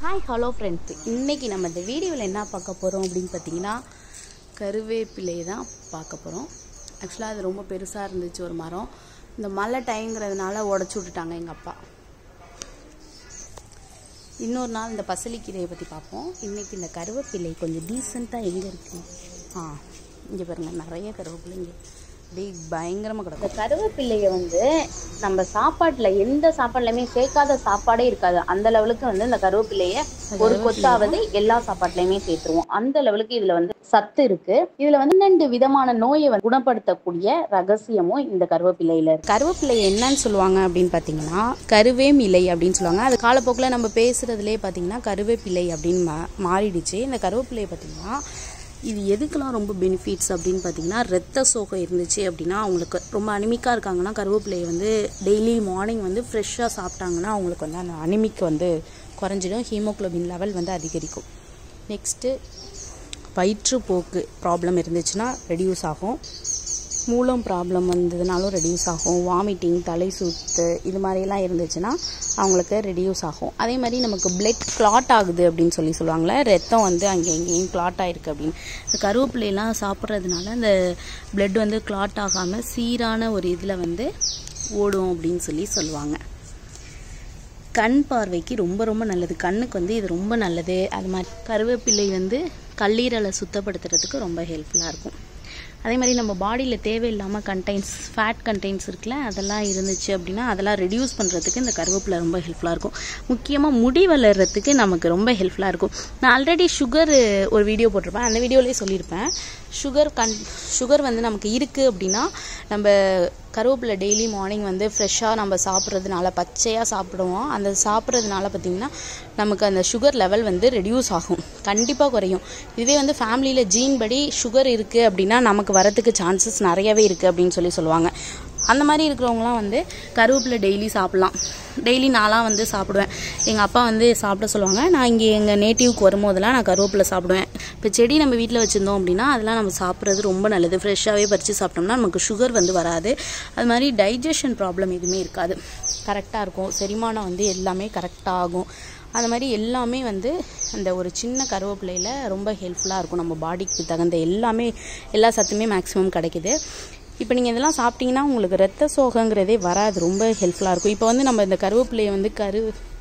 hi hello friends இன்றைக்கி நம்ம இந்த வீடியோவில் என்ன பார்க்க போகிறோம் அப்படின்னு பார்த்தீங்கன்னா கருவேப்பிலையை தான் பார்க்க போகிறோம் ஆக்சுவலாக அது ரொம்ப பெருசாக இருந்துச்சு ஒரு மரம் இந்த மழை டைங்கிறதுனால உடச்சி விட்டுட்டாங்க எங்கள் அப்பா இன்னொரு நாள் இந்த பசலிக்கீரையை பற்றி பார்ப்போம் இன்றைக்கி இந்த கருவேப்பிலை கொஞ்சம் டீசெண்டாக எங்கே இருக்குது ஆ இங்கே பாருங்கள் நிறைய கருவேப்பிலை இங்கே அப்படியே பயங்கரமாக கிடக்கும் இந்த கருவேப்பிலையை வந்து நம்ம சாப்பாட்டில் எந்த சாப்பாட்லையுமே சேர்க்காத சாப்பாடே இருக்காது அந்த லெவலுக்கு வந்து இந்த கருவேப்பிலையை ஒரு கொத்தாவது எல்லா சாப்பாட்லையுமே சேர்த்துருவோம் அந்த லெவலுக்கு இதுல வந்து சத்து இருக்கு இதுல வந்து ரெண்டு விதமான நோயை வந்து குணப்படுத்தக்கூடிய ரகசியமும் இந்த கருவேப்பிலையில இருக்கு கருவேப்பிலை என்னன்னு சொல்லுவாங்க அப்படின்னு பார்த்தீங்கன்னா கருவேமிலை அப்படின்னு சொல்லுவாங்க அது காலப்போக்கில் நம்ம பேசுறதுலேயே பார்த்தீங்கன்னா கருவேப்பிலை அப்படின்னு மா மாறிடுச்சு இந்த கருவேப்பிலையை பார்த்தீங்கன்னா இது எதுக்கெல்லாம் ரொம்ப பெனிஃபிட்ஸ் அப்படின்னு பார்த்தீங்கன்னா ரத்த சோகை இருந்துச்சு அப்படின்னா அவங்களுக்கு ரொம்ப அனிமிக்காக இருக்காங்கன்னா கருவேப்பிலையை வந்து டெய்லி மார்னிங் வந்து ஃப்ரெஷ்ஷாக சாப்பிட்டாங்கன்னா அவங்களுக்கு வந்து அந்த அனிமிக் வந்து குறைஞ்சிடும் ஹீமோக்ளோபின் லெவல் வந்து அதிகரிக்கும் நெக்ஸ்ட்டு வயிற்றுப்போக்கு ப்ராப்ளம் இருந்துச்சுன்னா ரெடியூஸ் ஆகும் மூலம் ப்ராப்ளம் வந்ததுனாலும் ரெடியூஸ் ஆகும் வாமிட்டிங் தலை சுத்து இது மாதிரிலாம் இருந்துச்சுன்னா அவங்களுக்கு ரெடியூஸ் ஆகும் அதே மாதிரி நமக்கு பிளட் கிளாட் ஆகுது அப்படின்னு சொல்லி சொல்லுவாங்களே ரத்தம் வந்து அங்கே எங்கேயும் கிளாட் ஆயிருக்கு அப்படின்னு இந்த கருவேப்பிலையெல்லாம் சாப்பிட்றதுனால அந்த பிளட் வந்து கிளாட் ஆகாமல் சீரான ஒரு இதில் வந்து ஓடும் அப்படின்னு சொல்லி சொல்லுவாங்க கண் பார்வைக்கு ரொம்ப ரொம்ப நல்லது கண்ணுக்கு வந்து இது ரொம்ப நல்லது அது மாதிரி கருவேப்பிலை வந்து கல்லீரலை சுத்தப்படுத்துறதுக்கு ரொம்ப ஹெல்ப்ஃபுல்லாக இருக்கும் அதே மாதிரி நம்ம பாடியில் தேவையில்லாமல் கண்டெய்ன்ஸ் ஃபேட் கண்டெய்ன்ஸ் இருக்குல்ல அதெல்லாம் இருந்துச்சு அப்படின்னா அதெல்லாம் ரெடியூஸ் பண்ணுறதுக்கு இந்த கருவேப்பிலை ரொம்ப ஹெல்ப்ஃபுல்லாக இருக்கும் முக்கியமாக முடி வளர்கிறதுக்கு நமக்கு ரொம்ப ஹெல்ப்ஃபுல்லாக இருக்கும் நான் ஆல்ரெடி சுகர் ஒரு வீடியோ போட்டிருப்பேன் அந்த வீடியோலேயே சொல்லியிருப்பேன் சுகர் கண் சுகர் வந்து நமக்கு இருக்குது அப்படின்னா நம்ம கருவேப்பிலை டெய்லி மார்னிங் வந்து ஃப்ரெஷ்ஷாக நம்ம சாப்பிட்றதுனால பச்சையாக சாப்பிடுவோம் அந்த சாப்பிட்றதுனால பார்த்திங்கன்னா நமக்கு அந்த சுகர் லெவல் வந்து ரெடியூஸ் ஆகும் கண்டிப்பாக குறையும் இதுவே வந்து ஃபேமிலியில் ஜீன் படி சுகர் இருக்குது அப்படின்னா நமக்கு வரத்துக்கு சான்சஸ் நிறையவே இருக்குது அப்படின்னு சொல்லி சொல்லுவாங்க அந்த மாதிரி இருக்கிறவங்களாம் வந்து கருவேப்பிலை டெய்லி சாப்பிட்லாம் டெய்லி நான்லாம் வந்து சாப்பிடுவேன் எங்கள் அப்பா வந்து சாப்பிட சொல்லுவாங்க நான் இங்கே எங்கள் நேட்டிவ்க்கு வரும்போதெல்லாம் நான் கருவேப்பிலை சாப்பிடுவேன் இப்போ செடி நம்ம வீட்டில் வச்சுருந்தோம் அப்படின்னா அதெல்லாம் நம்ம சாப்பிட்றது ரொம்ப நல்லது ஃப்ரெஷ்ஷாகவே பறித்து சாப்பிட்டோம்னா நமக்கு சுகர் வந்து வராது அது மாதிரி டைஜஷன் ப்ராப்ளம் எதுவுமே இருக்காது கரெக்டாக இருக்கும் செரிமானம் வந்து எல்லாமே கரெக்டாக ஆகும் அந்த மாதிரி எல்லாமே வந்து அந்த ஒரு சின்ன கருவேப்பிலையில் ரொம்ப ஹெல்ப்ஃபுல்லாக இருக்கும் நம்ம பாடிக்கு தகுந்த எல்லாமே எல்லா சத்துமே மேக்ஸிமம் கிடைக்குது இப்போ நீங்கள் இதெல்லாம் சாப்பிட்டீங்கன்னா உங்களுக்கு ரத்த சோகங்கிறதே வராது ரொம்ப ஹெல்ப்ஃபுல்லாக இருக்கும் இப்போ வந்து நம்ம இந்த கருவேப்பிலையை வந்து கரு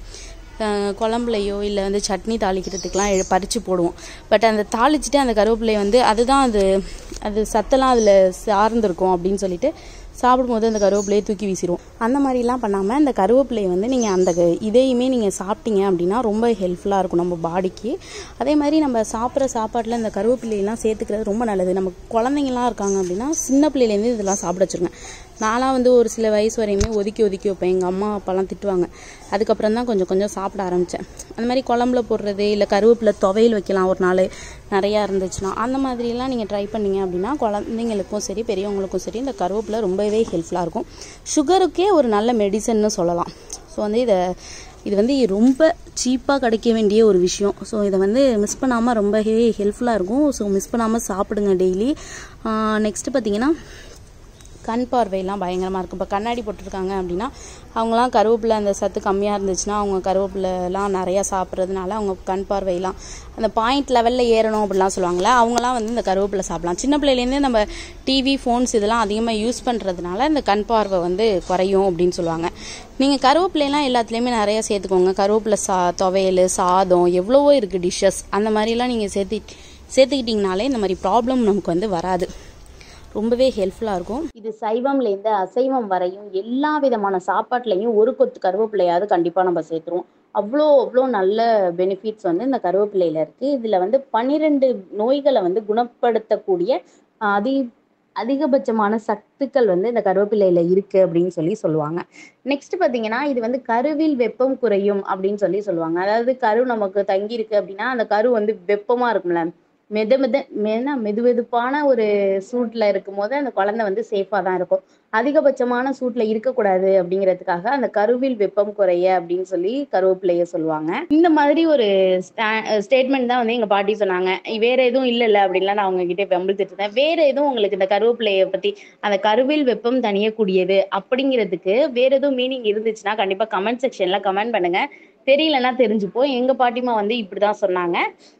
குழம்புலையோ இல்லை வந்து சட்னி தாளிக்கிறதுக்கெலாம் எ பறித்து போடுவோம் பட் அந்த தாளிச்சிட்டு அந்த கருவேப்பிலையை வந்து அதுதான் அது அது சத்தெல்லாம் அதில் சார்ந்திருக்கும் அப்படின்னு சொல்லிட்டு சாப்பிடும்போது அந்த கருவேப்பிலையை தூக்கி வீசிடுவோம் அந்த மாதிரிலாம் பண்ணாமல் இந்த கருவேப்பிலையை வந்து நீங்கள் அந்த இதையுமே நீங்கள் சாப்பிட்டீங்க அப்படின்னா ரொம்ப ஹெல்ப்ஃபுல்லாக இருக்கும் நம்ம பாடிக்கு அதே மாதிரி நம்ம சாப்பிட்ற சாப்பாட்டில் இந்த கருவேப்பிலையெல்லாம் சேர்த்துக்கிறது ரொம்ப நல்லது நம்ம குழந்தைங்களாம் இருக்காங்க அப்படின்னா சின்ன பிள்ளையிலேருந்து இதெல்லாம் சாப்பிட வச்சுருங்க நான்லாம் வந்து ஒரு சில வயசு வரையுமே ஒதுக்கி ஒதுக்கி வைப்பேன் எங்கள் அம்மா அப்பாலாம் திட்டுவாங்க அதுக்கப்புறம் தான் கொஞ்சம் கொஞ்சம் சாப்பிட ஆரம்பித்தேன் அந்த மாதிரி குழம்புல போடுறது இல்லை கருவேப்பிலை துவையல் வைக்கலாம் ஒரு நாள் நிறையா இருந்துச்சுன்னா அந்த மாதிரிலாம் நீங்கள் ட்ரை பண்ணீங்க அப்படின்னா குழந்தைங்களுக்கும் சரி பெரியவங்களுக்கும் சரி இந்த கருவேப்பிலை ரொம்பவே ஹெல்ப்ஃபுல்லாக இருக்கும் சுகருக்கே ஒரு நல்ல மெடிசன்னு சொல்லலாம் ஸோ வந்து இதை இது வந்து ரொம்ப சீப்பாக கிடைக்க வேண்டிய ஒரு விஷயம் ஸோ இதை வந்து மிஸ் பண்ணாமல் ரொம்பவே ஹெல்ப்ஃபுல்லாக இருக்கும் ஸோ மிஸ் பண்ணாமல் சாப்பிடுங்க டெய்லி நெக்ஸ்ட்டு பார்த்தீங்கன்னா கண் பார்வையெல்லாம் பயங்கரமாக இருக்கும் இப்போ கண்ணாடி போட்டிருக்காங்க அப்படின்னா அவங்களாம் கருவேப்பிலை அந்த சத்து கம்மியாக இருந்துச்சுன்னா அவங்க கருவேப்பிலைலாம் நிறையா சாப்பிட்றதுனால அவங்க கண் பார்வையெல்லாம் அந்த பாயிண்ட் லெவலில் ஏறணும் அப்படிலாம் சொல்லுவாங்களே அவங்களாம் வந்து இந்த கருவேப்பிலை சாப்பிடலாம் சின்ன பிள்ளையிலேருந்தே நம்ம டிவி ஃபோன்ஸ் இதெல்லாம் அதிகமாக யூஸ் பண்ணுறதுனால இந்த கண் பார்வை வந்து குறையும் அப்படின்னு சொல்லுவாங்க நீங்கள் கருவேப்பிலையெல்லாம் எல்லாத்துலேயுமே நிறையா சேர்த்துக்கோங்க கருவேப்பிலை சா துவையல் சாதம் எவ்வளவோ இருக்குது டிஷ்ஷஸ் அந்த மாதிரிலாம் நீங்கள் சேர்த்து சேர்த்துக்கிட்டிங்கனாலே இந்த மாதிரி ப்ராப்ளம் நமக்கு வந்து வராது ரொம்பவே ஹெல்ப்ஃபுல்லாக இருக்கும் இது சைவம்லேருந்து அசைவம் வரையும் எல்லா விதமான சாப்பாட்லேயும் ஒரு கொத்து கருவேப்பிலையாவது கண்டிப்பாக நம்ம சேர்த்துருவோம் அவ்வளோ அவ்வளோ நல்ல பெனிஃபிட்ஸ் வந்து இந்த கருவேப்பிலையில் இருக்குது இதில் வந்து பன்னிரெண்டு நோய்களை வந்து குணப்படுத்தக்கூடிய அதி அதிகபட்சமான சத்துக்கள் வந்து இந்த கருவேப்பிலையில் இருக்குது அப்படின்னு சொல்லி சொல்லுவாங்க நெக்ஸ்ட் பார்த்தீங்கன்னா இது வந்து கருவில் வெப்பம் குறையும் அப்படின்னு சொல்லி சொல்லுவாங்க அதாவது கரு நமக்கு தங்கி இருக்கு அப்படின்னா அந்த கரு வந்து வெப்பமாக இருக்கும்ல மெத மெத மென மெது வெதுப்பான ஒரு சூட்டில் இருக்கும்போது அந்த குழந்தை வந்து சேஃபாக தான் இருக்கும் அதிகபட்சமான சூட்டில் இருக்கக்கூடாது அப்படிங்கிறதுக்காக அந்த கருவில் வெப்பம் குறைய அப்படின்னு சொல்லி கருவேப்பிலைய சொல்லுவாங்க இந்த மாதிரி ஒரு ஸ்டேட்மெண்ட் தான் வந்து எங்கள் பாட்டி சொன்னாங்க வேற எதுவும் இல்லைல்ல அப்படின்லாம் நான் அவங்க கிட்டே வெம்பிழுத்துட்டு இருந்தேன் வேற எதுவும் உங்களுக்கு இந்த கருவேப்பிலையை பற்றி அந்த கருவில் வெப்பம் தணியக்கூடியது அப்படிங்கிறதுக்கு வேற எதுவும் மீனிங் இருந்துச்சுன்னா கண்டிப்பாக கமெண்ட் செக்ஷனில் கமெண்ட் பண்ணுங்க தெரியலன்னா தெரிஞ்சுப்போம் எங்கள் பாட்டிமா வந்து இப்படி தான் சொன்னாங்க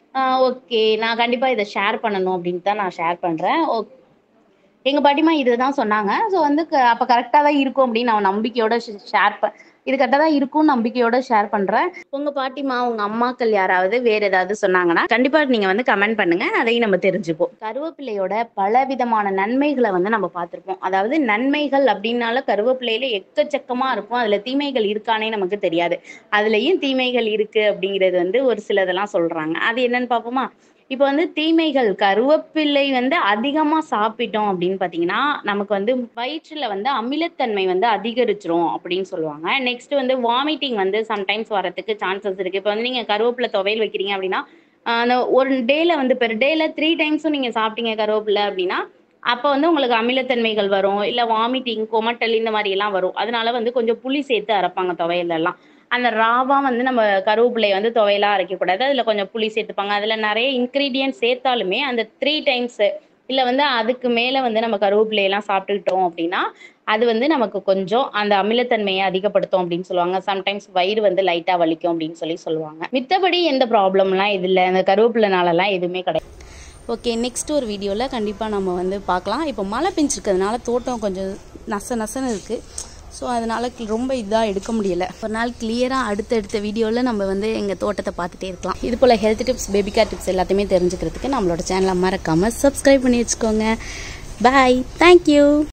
ஓகே நான் கண்டிப்பாக இதை ஷேர் பண்ணணும் அப்படின்ட்டு தான் நான் ஷேர் பண்ணுறேன் ஓகே எங்கள் பாட்டிமா இதை தான் சொன்னாங்க ஸோ வந்து க அப்போ கரெக்டாக தான் இருக்கும் அப்படின்னு நான் நம்பிக்கையோட ஷேர் ப இது கரெக்டாக தான் இருக்கும்னு நம்பிக்கையோட ஷேர் பண்ணுறேன் உங்கள் பாட்டிமா உங்கள் அம்மாக்கள் யாராவது வேறு ஏதாவது சொன்னாங்கன்னா கண்டிப்பாக நீங்கள் வந்து கமெண்ட் பண்ணுங்கள் அதையும் நம்ம தெரிஞ்சுப்போம் கருவேப்பிலையோட பல விதமான நன்மைகளை வந்து நம்ம பார்த்துருப்போம் அதாவது நன்மைகள் அப்படின்னால கருவேப்பிலையில எக்கச்சக்கமாக இருக்கும் அதில் தீமைகள் இருக்கானே நமக்கு தெரியாது அதுலேயும் தீமைகள் இருக்குது அப்படிங்கிறது வந்து ஒரு சிலதெல்லாம் சொல்கிறாங்க அது என்னன்னு பார்ப்போமா இப்போ வந்து தீமைகள் கருவேப்பிள்ளை வந்து அதிகமாக சாப்பிட்டோம் அப்படின்னு பார்த்தீங்கன்னா நமக்கு வந்து வயிற்றில் வந்து அமிலத்தன்மை வந்து அதிகரிச்சிரும் அப்படின்னு சொல்லுவாங்க நெக்ஸ்ட் வந்து வாமிட்டிங் வந்து சம்டைம்ஸ் வரதுக்கு சான்சஸ் இருக்குது இப்போ வந்து நீங்கள் கருவேப்பிலை துவையல் வைக்கிறீங்க அப்படின்னா அந்த ஒரு டேல வந்து பெர் டேல த்ரீ டைம்ஸும் நீங்கள் சாப்பிட்டீங்க கருவேப்பிலை அப்படின்னா அப்போ வந்து உங்களுக்கு அமிலத்தன்மைகள் வரும் இல்லை வாமிட்டிங் கொமட்டல் இந்த மாதிரி எல்லாம் வரும் அதனால வந்து கொஞ்சம் புளி சேர்த்து அரைப்பாங்க துவையலெல்லாம் அந்த ராவா வந்து நம்ம கருவேப்பிலையை வந்து துவையலாக அரைக்கக்கூடாது அதில் கொஞ்சம் புளி சேர்த்துப்பாங்க அதில் நிறைய இன்க்ரீடியன்ட் சேர்த்தாலுமே அந்த த்ரீ டைம்ஸு இல்லை வந்து அதுக்கு மேலே வந்து நம்ம கருவேப்பிலையெல்லாம் சாப்பிட்டுக்கிட்டோம் அப்படின்னா அது வந்து நமக்கு கொஞ்சம் அந்த அமிலத்தன்மையை அதிகப்படுத்தும் அப்படின்னு சொல்லுவாங்க சம்டைம்ஸ் வயிறு வந்து லைட்டாக வலிக்கும் அப்படின்னு சொல்லி சொல்லுவாங்க மித்தபடி எந்த ப்ராப்ளம்லாம் இது இல்லை அந்த கருவேப்பிலைனாலலாம் எதுவுமே கிடையாது ஓகே நெக்ஸ்ட் ஒரு வீடியோவில் கண்டிப்பாக நம்ம வந்து பார்க்கலாம் இப்போ மழை பெஞ்சிருக்கிறதுனால தோட்டம் கொஞ்சம் நச நசன்னு இருக்குது ஸோ அதனால் ரொம்ப இதாக எடுக்க முடியலை ஒரு நாள் கிளியராக அடுத்தடுத்த வீடியோவில் நம்ம வந்து எங்கள் தோட்டத்தை பார்த்துட்டே இருக்கலாம் இது போல் ஹெல்த் டிப்ஸ் பேபிகா டிப்ஸ் எல்லாத்தையுமே தெரிஞ்சுக்கிறதுக்கு நம்மளோட சேனலை மறக்காமல் சப்ஸ்கிரைப் பண்ணி வச்சுக்கோங்க பாய் தேங்க்யூ